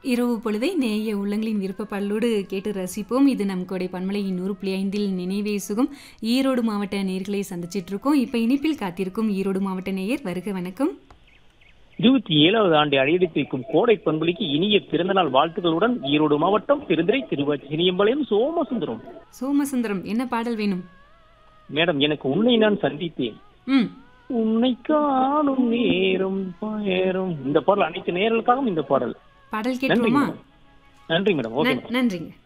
இரவு பொழுதை நேய உள்ளங்களின் விருப்ப பாடலோடு கேட்டு ரசிப்போம் இது நம் கோடை பன்மலையின் நூறு புள்ளி ஐந்தில் நினைவே சுகம் ஈரோடு மாவட்ட நேர்களை சந்திச்சிட்டு இருக்கோம் இப்போ இனிப்பில் காத்திருக்கும் ஈரோடு மாவட்ட நேயர் வருக வணக்கம் இருபத்தி ஏழாவது ஆண்டு அடியெடுத்து வைக்கும் கோடை பண்புலிக்கு இனிய பிறந்தநாள் வாழ்த்துக்களுடன் ஈரோடு மாவட்டம் பெருந்துறை திருவாச்சி சினியம்பாளையம் சோமசுந்தரம் சோமசுந்தரம் என்ன பாடல் வேணும் மேடம் எனக்கு உன்னை நான் சந்தித்தேன் ம் உன்னை காணும் நேரம் நேரம் இந்த பாடல் அனைத்து நேர்களுக்காகவும் இந்த பாடல் பாடல் நன்றி கேட்டுருமா மேடம் நன்றி மேடம் ஓகே நன்- நன்றிங்க